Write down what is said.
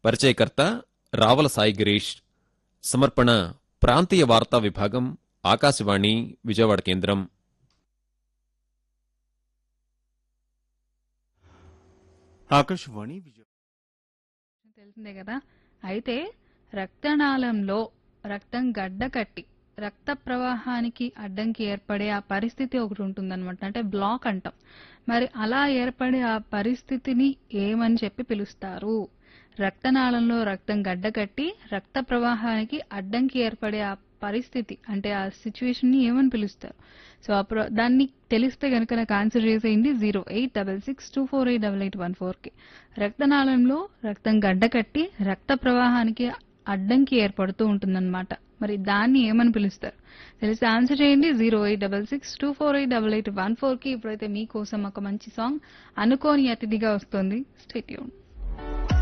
పరిచయకర్త రావల సాయి గిరీష్ సమర్పణ ప్రాంతీయ వార్తా విభాగం ఆకాశవాణి విజయవాడ కేంద్రం ఆకాశవాణి విజయ తెలిసిందే కదా అయితే రక్తనాళంలో రక్తం గడ్డ కట్టి రక్త ప్రవాహానికి అడ్డంకి ఏర్పడే ఆ పరిస్థితి ఒకటి ఉంటుందన్నమాట అంటే బ్లాక్ అంటాం మరి అలా ఏర్పడే ఆ పరిస్థితిని ఏమని చెప్పి పిలుస్తారు రక్తనాళంలో రక్తం గడ్డ కట్టి రక్త ప్రవాహానికి అడ్డంకి ఏర్పడే ఆ పరిస్థితి అంటే ఆ సిచ్యువేషన్ ని ఏమని పిలుస్తారు సో ఆ ప్ర- దాన్ని తెలిస్తే కనుక నాకు ఆన్సర్ చేసేయండి zero eight double six two four eight double eight one four కి రక్తనాళంలో రక్తం గడ్డ కట్టి రక్త ప్రవాహానికి అడ్డంకి ఏర్పడుతూ ఉంటుందన్నమాట మరి దాన్ని ఏమని పిలుస్తారు తెలిసి ఆన్సర్ చేయండి zero eight double six two four eight double eight one four కి ఇప్పుడైతే మీకోసం ఒక మంచి సాంగ్ అనుకోని అతిథిగా వస్తుంది స్టేట్యూన్